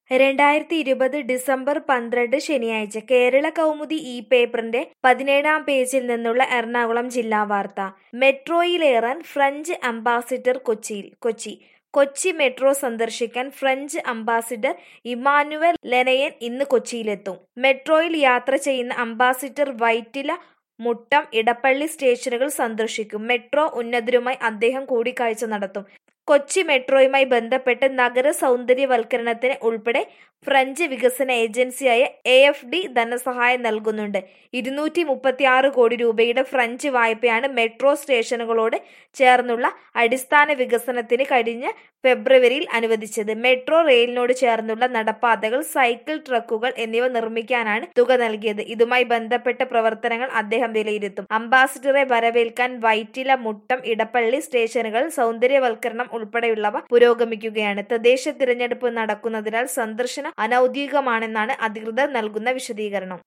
രണ്ടായിരത്തി ഇരുപത് ഡിസംബർ പന്ത്രണ്ട് ശനിയാഴ്ച കേരള കൗമുദി ഈ പേപ്പറിന്റെ പതിനേഴാം പേജിൽ നിന്നുള്ള എറണാകുളം ജില്ലാ വാർത്ത മെട്രോയിലേറാൻ ഫ്രഞ്ച് അംബാസിഡർ കൊച്ചിയിൽ കൊച്ചി കൊച്ചി മെട്രോ സന്ദർശിക്കാൻ ഫ്രഞ്ച് അംബാസിഡർ ഇമാനുവൽ ലെനയൻ ഇന്ന് കൊച്ചിയിലെത്തും മെട്രോയിൽ യാത്ര ചെയ്യുന്ന അംബാസിഡർ വൈറ്റില മുട്ടം ഇടപ്പള്ളി സ്റ്റേഷനുകൾ സന്ദർശിക്കും മെട്രോ ഉന്നതരുമായി അദ്ദേഹം കൂടിക്കാഴ്ച നടത്തും കൊച്ചി മെട്രോയുമായി ബന്ധപ്പെട്ട് നഗര സൗന്ദര്യവൽക്കരണത്തിന് ഉൾപ്പെടെ ഫ്രഞ്ച് വികസന ഏജൻസിയായ എ എഫ് ഡി ധനസഹായം നൽകുന്നുണ്ട് ഇരുന്നൂറ്റി മുപ്പത്തി ആറ് കോടി രൂപയുടെ ഫ്രഞ്ച് വായ്പയാണ് മെട്രോ സ്റ്റേഷനുകളോട് ചേർന്നുള്ള അടിസ്ഥാന വികസനത്തിന് കഴിഞ്ഞ ഫെബ്രുവരിയിൽ അനുവദിച്ചത് മെട്രോ റെയിലിനോട് ചേർന്നുള്ള നടപ്പാതകൾ സൈക്കിൾ ട്രക്കുകൾ എന്നിവ നിർമ്മിക്കാനാണ് തുക നൽകിയത് ഇതുമായി ബന്ധപ്പെട്ട പ്രവർത്തനങ്ങൾ അദ്ദേഹം വിലയിരുത്തും അംബാസിഡറെ വരവേൽക്കാൻ വൈറ്റില മുട്ടം ഇടപ്പള്ളി സ്റ്റേഷനുകൾ സൗന്ദര്യവൽക്കരണം ഉൾപ്പെടെയുള്ളവ പുരോഗമിക്കുകയാണ് തദ്ദേശ തിരഞ്ഞെടുപ്പ് നടക്കുന്നതിനാൽ സന്ദർശനം അനൌദ്യോഗികമാണെന്നാണ് അധികൃതർ നൽകുന്ന വിശദീകരണം